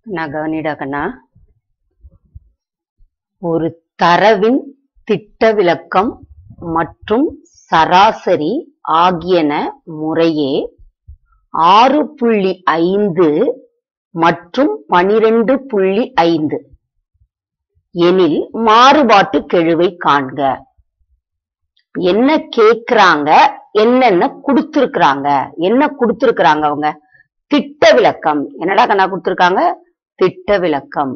நான் கவனிடா கண்ணா ஒரு தரவின் திட்ட விலக்கம் மற்றும் சராசரி ஆகியன முறையே ஆறு புள்ளி ஐந்து மற்றும் பனிரெண்டு புள்ளி ஐந்து எனில் மாறுபாட்டு கெழுவை காண்க என்ன கேக்குறாங்க என்னென்ன கொடுத்திருக்கிறாங்க என்ன கொடுத்திருக்கிறாங்க அவங்க திட்ட விளக்கம் என்னடா கண்ணா கொடுத்திருக்காங்க திட்ட விளக்கம்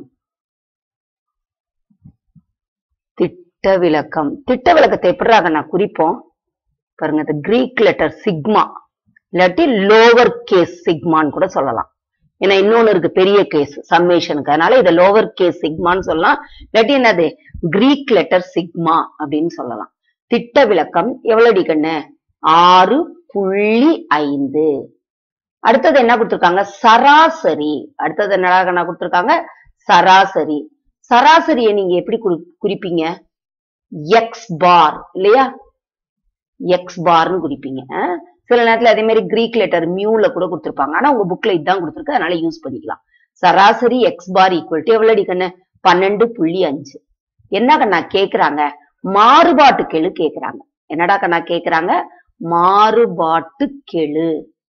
திட்ட விளக்கம் திட்ட விளக்கத்தை எப்படிடா கண்ணா குறிப்போம் பாருங்க இந்த கிரீக் லெட்டர் சிக்மா இல்லாட்டி லோவர் கேஸ் சிக்மான்னு கூட சொல்லலாம் ஏன்னா இன்னொன்னு இருக்கு பெரிய கேஸ் சம்மேஷனுக்கு அதனால இதை லோவர் கேஸ் சிக்மான்னு சொல்லலாம் இல்லாட்டி என்னது கிரீக் லெட்டர் சிக்மா அப்படின்னு சொல்லலாம் திட்ட விளக்கம் எவ்வளவு கண்ணு ஆறு புள்ளி ஐந்து அடுத்தது என்ன கொடுத்திருக்காங்க சராசரி அடுத்தது என்னடா கண்ணா கொடுத்திருக்காங்க சராசரி சராசரியை நீங்க எப்படி குறி- குறிப்பீங்க எக்ஸ் பார் இல்லையா எக்ஸ் பார்னு குறிப்பீங்க அஹ்? சில நேரத்துல அதே மாதிரி கிரீக் லெட்டர் மியூல கூட கொடுத்திருப்பாங்க ஆனா உங்க புக்ல இதுதான் கொடுத்திருக்கு அதனால யூஸ் பண்ணிக்கலாம் சராசரி எக்ஸ் பார் ஈக்குவல் டு எவ்வளவு கண்ணு பன்னெண்டு புள்ளி அஞ்சு என்ன கண்ணா கேக்குறாங்க மாறுபாட்டு கெழு கேக்குறாங்க என்னடா கண்ணா கேக்குறாங்க மாறுபாட்டு கெழு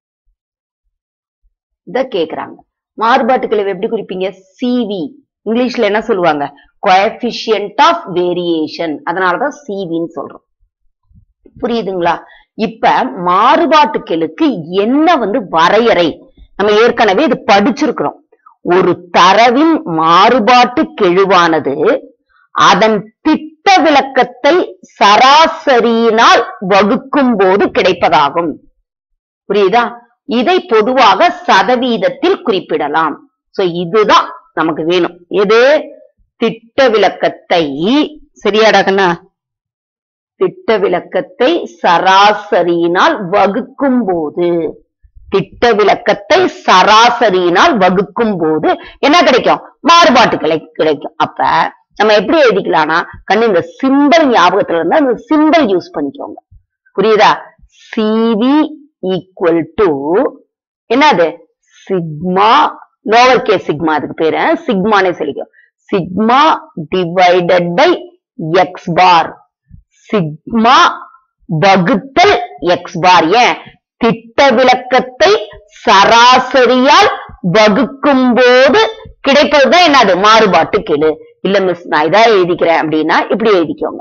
இத கேக்குறாங்க மாறுபாட்டு கெழு எப்படி குறிப்பீங்க சிவி இங்கிலீஷ்ல என்ன சொல்லுவாங்க கோஎஃபிஷியன்ட் ஆஃப் வேரியேஷன் அதனாலதான் சிவின்னு சொல்றோம் புரியுதுங்களா இப்ப மாறுபாட்டு கெழுக்கு என்ன வந்து வரையறை நம்ம ஏற்கனவே இது படிச்சிருக்கிறோம் ஒரு தரவின் மாறுபாட்டு கெழுவானது அதன் திட்ட விளக்கத்தை சராசரியினால் வகுக்கும் போது கிடைப்பதாகும் புரியுதா இதை பொதுவாக சதவீதத்தில் குறிப்பிடலாம் சோ இதுதான் நமக்கு வேணும் எது திட்ட விளக்கத்தை சரியாடா கண்ணா திட்ட விளக்கத்தை சராசரியினால் வகுக்கும் போது திட்ட விளக்கத்தை சராசரியினால் வகுக்கும் போது என்ன கிடைக்கும் மாறுபாட்டு கிளை கிடைக்கும் அப்ப நம்ம எப்படி எழுதிக்கலாம்னா கண்ணு இந்த சிம்பிள் ஞாபகத்துல இருந்தா அந்த சிம்பிள் யூஸ் பண்ணிக்கோங்க புரியுதா சிவி ஈக்குவல் டு என்னது சிக்மா லோவர் கே சிக்மா அதுக்கு பேரு சிக்மானே சொல்லிக்கோ sigma divided by X bar sigma வகுத்தல் எக்ஸ் பார் ஏன் திட்ட விளக்கத்தை சராசரியால் வகுக்கும் போது கிடைப்பதுதான் என்னது மாறுபாட்டு கெழு இல்ல மிஸ் நான் இதா எழுதிக்கிறேன் அப்படின்னா இப்படி எழுதிக்கோங்க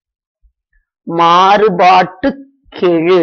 மாறுபாட்டு கெழு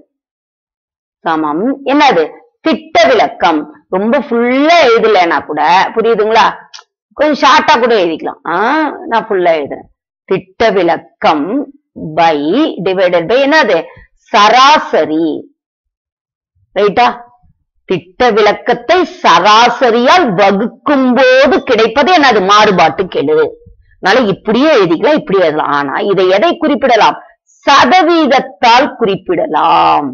சமம் என்னது திட்ட விளக்கம் ரொம்ப ஃபுல்லா எழுதலைன்னா கூட புரியுதுங்களா கொஞ்சம் ஷார்ட்டா கூட எழுதிக்கலாம் ஆஹ் நான் ஃபுல்லா எழுதுறேன் திட்ட விளக்கம் பை டிவைடட் பை என்னது சராசரி ரைட்டா திட்ட விளக்கத்தை சராசரியால் வகுக்கும் போது கிடைப்பது என்னது மாறுபாட்டு கெழு அதனால இப்படியே எழுதிக்கலாம் இப்படியே எழுதலாம் ஆனா இதை எதை குறிப்பிடலாம் சதவீதத்தால் குறிப்பிடலாம்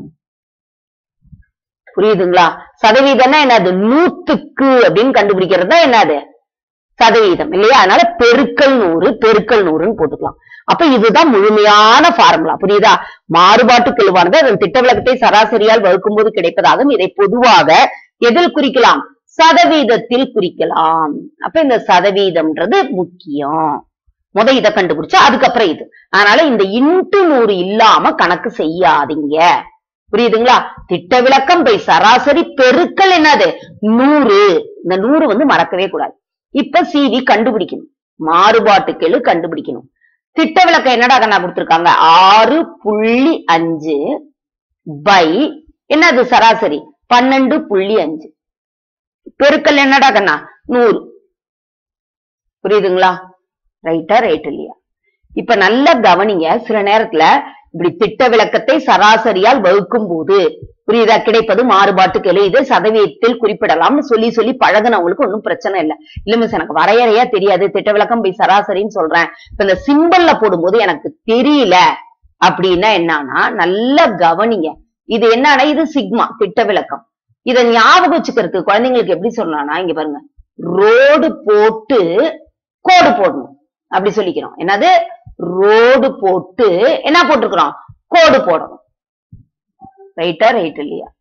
புரியுதுங்களா சதவீதம்னா என்னது நூத்துக்கு அப்படின்னு கண்டுபிடிக்கிறது தான் என்னது சதவீதம் இல்லையா அதனால பெருக்கல் நூறு பெருக்கல் நூறுன்னு போட்டுக்கலாம் அப்ப இதுதான் முழுமையான ஃபார்முலா புரியுதா மாறுபாட்டு கெழுவானது அதன் திட்ட விளக்கத்தை சராசரியால் வகுக்கும் போது கிடைப்பதாகும் இதை பொதுவாக எதில் குறிக்கலாம் சதவீதத்தில் குறிக்கலாம் அப்ப இந்த சதவீதம்ன்றது முக்கியம் முத இதை கண்டுபிடிச்சா அதுக்கப்புறம் இது அதனால இந்த இன்ட்டு நூறு இல்லாம கணக்கு செய்யாதீங்க புரியுதுங்களா திட்ட விளக்கம் பை சராசரி பெருக்கல் என்னது நூறு இந்த நூறு வந்து மறக்கவே கூடாது இப்ப சிவி கண்டுபிடிக்கணும் மாறுபாட்டு கெழு கண்டுபிடிக்கணும் திட்ட விளக்கம் என்னடா கண்ணா கொடுத்திருக்காங்க ஆறு புள்ளி அஞ்சு பை என்னது சராசரி பன்னெண்டு புள்ளி அஞ்சு பெருக்கல் என்னடா கண்ணா நூறு புரியுதுங்களா ரைட்டா ரைட் இல்லையா இப்ப நல்லா கவனிங்க சில நேரத்துல இப்படி திட்ட விளக்கத்தை சராசரியால் வகுக்கும் போது புரியுதா கிடைப்பது மாறுபாட்டு கெழு இது சதவீதத்தில் குறிப்பிடலாம்னு சொல்லி சொல்லி பழகுனவங்களுக்கு ஒன்றும் பிரச்சனை இல்லை இல்ல மிஸ் எனக்கு வரையறையா தெரியாது திட்ட விளக்கம் போய் சராசரின்னு சொல்றேன் இப்ப இந்த சிம்பிள்ல போடும்போது எனக்கு தெரியல அப்படின்னா என்னன்னா நல்லா கவனிங்க இது என்னன்னா இது சிக்மா திட்ட விளக்கம் இத ஞாபகம் வச்சுக்கிறதுக்கு குழந்தைங்களுக்கு எப்படி சொல்லலாம்னா இங்க பாருங்க ரோடு போட்டு கோடு போடணும் அப்படி சொல்லிக்கிறோம் என்னது ரோடு போட்டு என்ன போட்டிருக்கிறோம் கோடு போடணும் ரைட்டா ரைட் இல்லையா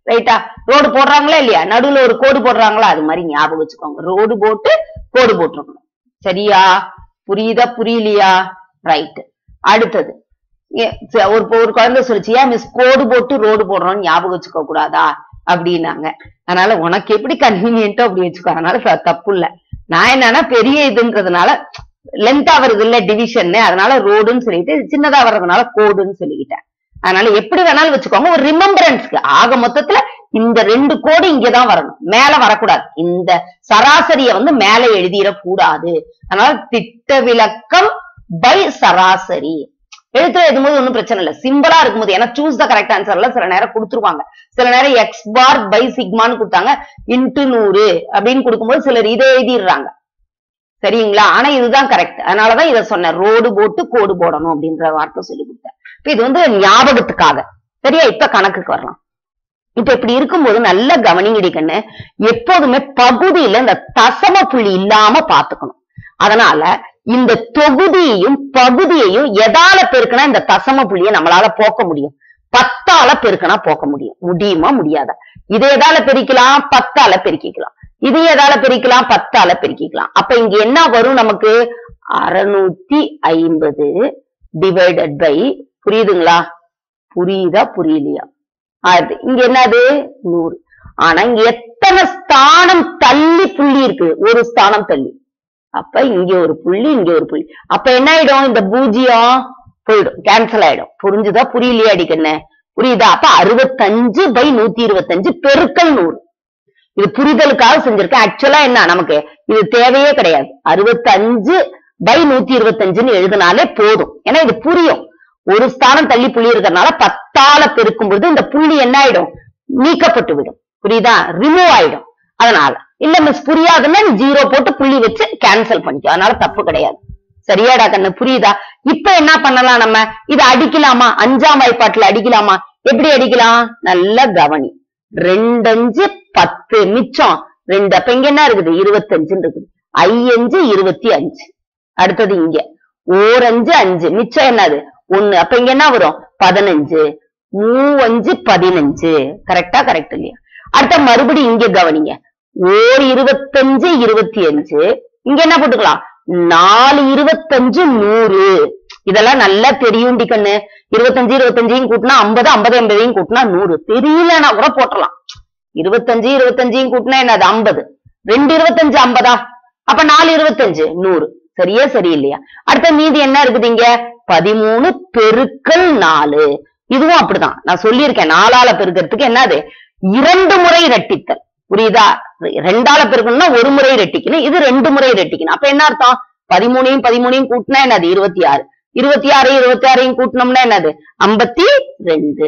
ரைட்டா ரோடு போடுறாங்களா இல்லையா நடுவுல ஒரு கோடு போடுறாங்களா அது மாதிரி ஞாபகம் வச்சுக்கோங்க ரோடு போட்டு கோடு போட்டிருக்கணும் சரியா புரியுதா புரியலையா ரைட் அடுத்தது ஏ- ச- ஒரு ஒரு குழந்தை சொல்லுச்சு ஏன் மிஸ் கோடு போட்டு ரோடு போடுறோம்னு ஞாபகம் வச்சுக்க கூடாதா அப்படின்னாங்க அதனால உனக்கு எப்படி கன்வீனியன்ட்டோ அப்படி வச்சுக்கோ அதனால ச- தப்பு இல்ல நான் என்னன்னா பெரிய இதுன்றதுனால லென்த்தா வருது இல்ல டிவிஷன் அதனால ரோடுன்னு சொல்லிட்டு இது சின்னதா வர்றதுனால கோடுன்னு சொல்லிக்கிட்டேன் அதனால எப்படி வேணாலும் வச்சுக்கோங்க ஒரு ரிமெம்பரன்ஸ்க்கு ஆக மொத்தத்துல இந்த ரெண்டு கோடு இங்கதான் வரணும் மேல வரக்கூடாது இந்த சராசரிய வந்து மேல எழுதிடக் கூடாது அதனால திட்ட விளக்கம் பை சராசரி எழுத்துல எழுதும்போது ஒண்ணும் பிரச்சனை இல்ல சிம்பிளா இருக்கும்போது ஏன்னா சூஸ் த கரெக்ட் ஆன்சர்ல சில நேரம் கொடுத்துருவாங்க சில நேரம் எக்ஸ் பார் பை சிக்மான்னு கொடுத்தாங்க இன்ட்டு நூறு அப்படின்னு கொடுக்கும்போது சிலர் இதை எழுதிடுறாங்க சரிங்களா ஆனா இதுதான் கரெக்ட் அதனாலதான் இதை சொன்னேன் ரோடு போட்டு கோடு போடணும் அப்படின்ற வார்த்தை சொல்லி கொடுத்தேன் இப்ப இது வந்து ஞாபகத்துக்காக சரியா இப்ப கணக்குக்கு வரலாம் இப்ப இப்படி இருக்கும்போது நல்ல கவனிங்கடி கண்ணு எப்போதுமே பகுதியில இந்த தசம புள்ளி இல்லாம பாத்துக்கணும் அதனால இந்த தொகுதியையும் பகுதியையும் எதால பெருக்கினா இந்த தசம புள்ளியை நம்மளால போக்க முடியும் பத்தால பெருக்கினா போக்க முடியும் முடியுமா முடியாதா இதை எதால பெருக்கலாம் பத்தால பெருக்கிக்கலாம் இது எதால பெருக்கலாம் பத்தால பெருக்கிக்கலாம் அப்ப இங்க என்ன வரும் நமக்கு அறுநூத்தி ஐம்பது டிவைடட் பை புரியுதுங்களா புரியுதா புரியலையா அது இங்க என்னது நூறு ஆனா இங்க எத்தனை ஸ்தானம் தள்ளி புள்ளி இருக்கு ஒரு ஸ்தானம் தள்ளி அப்ப இங்க ஒரு புள்ளி இங்க ஒரு புள்ளி அப்ப என்ன ஆயிடும் இந்த பூஜ்ஜியம் போயிடும் கேன்சல் ஆயிடும் புரிஞ்சுதா புரியலையா அடிக்கண்ணே புரியுதா அப்ப அறுபத்தஞ்சு பை நூத்தி இருபத்தஞ்சு பெருக்கல் நூறு இது புரிதலுக்காக செஞ்சிருக்கேன் ஆக்சுவலா என்ன நமக்கு இது தேவையே கிடையாது அறுபத்தஞ்சு பை நூத்தி இருபத்தஞ்சுன்னு எழுதினாலே போதும் ஏன்னா இது புரியும் ஒரு ஸ்தானம் தள்ளி புள்ளி இருக்கிறதுனால பத்தால பெருக்கும் பொழுது இந்த புள்ளி என்ன ஆயிடும் நீக்கப்பட்டு விடும் புரியுதா ரிமூவ் ஆயிடும் அதனால இல்ல மிஸ் புரியாதுன்னா நீ ஜீரோ போட்டு புள்ளி வச்சு கேன்சல் பண்ணிக்கோ அதனால தப்பு கிடையாது சரியாடா கண்ணு புரியுதா இப்ப என்ன பண்ணலாம் நம்ம இதை அடிக்கலாமா அஞ்சாம் வாய்ப்பாட்டுல அடிக்கலாமா எப்படி அடிக்கலாம் நல்லா கவனி ரெண்டு அஞ்சு பத்து மிச்சம் ரெண்டு அப்ப இங்க என்ன இருக்குது இருபத்தஞ்சுன்னு இருக்குது ஐயஞ்சு இருபத்தி அஞ்சு அடுத்தது இங்க ஓரஞ்சு அஞ்சு மிச்சம் என்னது ஒண்ணு அப்ப இங்க என்ன வரும் பதினஞ்சு மூவஞ்சு பதினஞ்சு கரெக்டா கரெக்ட் இல்லையா அடுத்த மறுபடியும் இங்க கவனிங்க ஓர் இருபத்தஞ்சு இருபத்தி அஞ்சு இங்க என்ன போட்டுக்கலாம் நாலு இருபத்தஞ்சு நூறு இதெல்லாம் நல்லா தெரியும் கண்ணு இருபத்தஞ்சு இருபத்தஞ்சையும் கூட்டினா ஐம்பது ஐம்பது எண்பதையும் கூட்டினா நூறு தெரியலன்னா கூட போட்டுடலாம் இருபத்தஞ்சு இருபத்தஞ்சையும் கூட்டினா என்னது ஐம்பது ரெண்டு இருபத்தஞ்சு ஐம்பதா அப்ப நாலு இருபத்தஞ்சு நூறு சரியா சரியில்லையா அடுத்த மீதி என்ன இருக்குது இங்க பதிமூணு பெருக்கல் நாலு இதுவும் அப்படிதான் நான் சொல்லியிருக்கேன் நாலால பெருக்கிறதுக்கு என்னது இரண்டு முறை ரெட்டித்தல் புரியுதா ரெண்டால பெருக்கணும்னா ஒரு முறை ரெட்டிக்கணும் இது ரெண்டு முறை ரெட்டிக்கணும் அப்ப என்ன அர்த்தம் பதிமூணையும் பதிமூணையும் கூட்டினா என்னது இருபத்தி ஆறு இருபத்தி ஆறு இருபத்தி ஆறையும் கூட்டினோம்னா என்னது ஐம்பத்தி ரெண்டு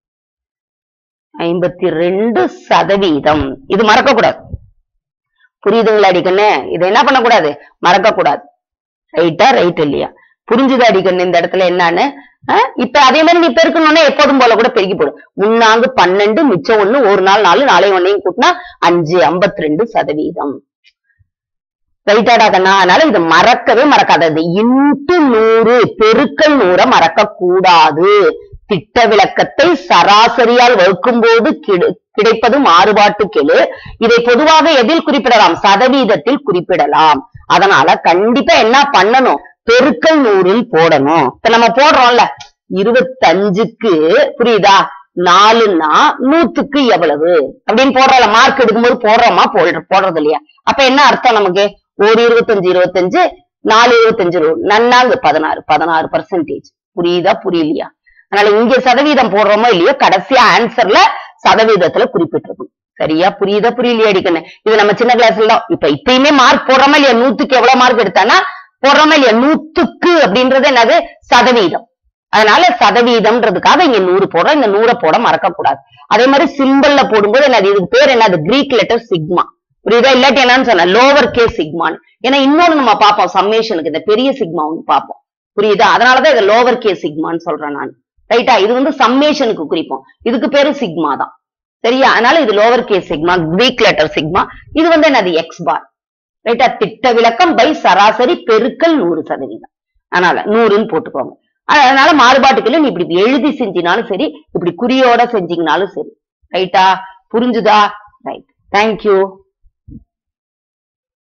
ஐம்பத்தி ரெண்டு சதவீதம் இது மறக்க கூடாது புரியுதுங்களா அடிக்கண்ணு இதை என்ன பண்ணக்கூடாது மறக்க கூடாது ரைட்டா ரைட் இல்லையா புரிஞ்சுதா அடிக்கண்ணு இந்த இடத்துல என்னன்னு அஹ் இப்ப அதே மாதிரி நீ பெருக்கணும்னா எப்போதும் போல கூட பெருக்கி போடு முன்னாங்கு பன்னெண்டு மிச்சம் ஒண்ணு ஒரு நாள் நாலு நாளை ஒன்னையும் கூட்டினா அஞ்சு ஐம்பத்தி ரெண்டு சதவீதம் ரைட்டாடா கண்ணா அதனால இது மறக்கவே மறக்காதது இன்ட்டு நூறு பெருக்கல் நூற மறக்க கூடாது திட்ட விளக்கத்தை சராசரியால் வகுக்கும் போது கிடைப்பது மாறுபாட்டு கெழு இதை பொதுவாக எதில் குறிப்பிடலாம் சதவீதத்தில் குறிப்பிடலாம் அதனால கண்டிப்பா என்ன பண்ணணும் பெருக்கல் நூறில் போடணும் இப்ப நம்ம போடுறோம்ல இருபத்தஞ்சுக்கு புரியுதா நாலுன்னா நூத்துக்கு எவ்வளவு அப்படின்னு போடுறோம்ல மார்க் எடுக்கும்போது போடுறோமா போடுற போடுறது இல்லையா அப்ப என்ன அர்த்தம் நமக்கு ஒரு இருபத்தஞ்சு இருபத்தஞ்சு நாலு இருபத்தஞ்சு நன்னாங்க பதினாறு பதினாறு பர்சன்டேஜ் புரியுதா புரியலையா அதனால இங்க சதவீதம் போடுறோமோ இல்லையோ கடைசியா ஆன்சர்ல சதவீதத்துல குறிப்பிட்டிருக்கும் சரியா புரியுதா புரியலையா அடிக்கணும் இது நம்ம சின்ன கிளாஸ்ல தான் இப்ப இப்பயுமே மார்க் போடுறோமா இல்லையா நூத்துக்கு எவ்வளவு மார்க் எடுத்தானா போடுறோமா இல்லையா நூத்துக்கு அப்படின்றது என்னது சதவீதம் அதனால சதவீதம்ன்றதுக்காக இங்க நூறு போடுறோம் இந்த நூறை போட மறக்க கூடாது அதே மாதிரி சிம்பிள்ல போடும்போது என்னது இதுக்கு பேர் என்னது கிரீக் லெட்டர் சிக்மா புரியுதா இல்லாட்டி என்னன்னு சொன்ன லோவர் கே சிக்மான்னு ஏன்னா இன்னொன்னு நம்ம பார்ப்போம் சம்மேஷனுக்கு இந்த பெரிய சிக்மா ஒன்று பார்ப்போம் புரியுதா அதனாலதான் இதை லோவர் கே சிக்மான்னு சொல்றேன் நான் ரைட்டா இது வந்து சம்மேஷனுக்கு குறிப்போம் இதுக்கு பேரு சிக்மா தான் சரியா அதனால இது lower K sigma Greek letter sigma இது வந்து என்னது எக்ஸ் பார் ரைட்டா திட்ட விளக்கம் பை சராசரி பெருக்கல் நூறு சதவீதம் அதனால நூறுன்னு போட்டுக்கோங்க அதனால மாறுபாட்டுக்குள்ள நீ இப்படி எழுதி செஞ்சினாலும் சரி இப்படி குறியோட செஞ்சீங்கனாலும் சரி ரைட்டா புரிஞ்சுதா ரைட் தேங்க்யூ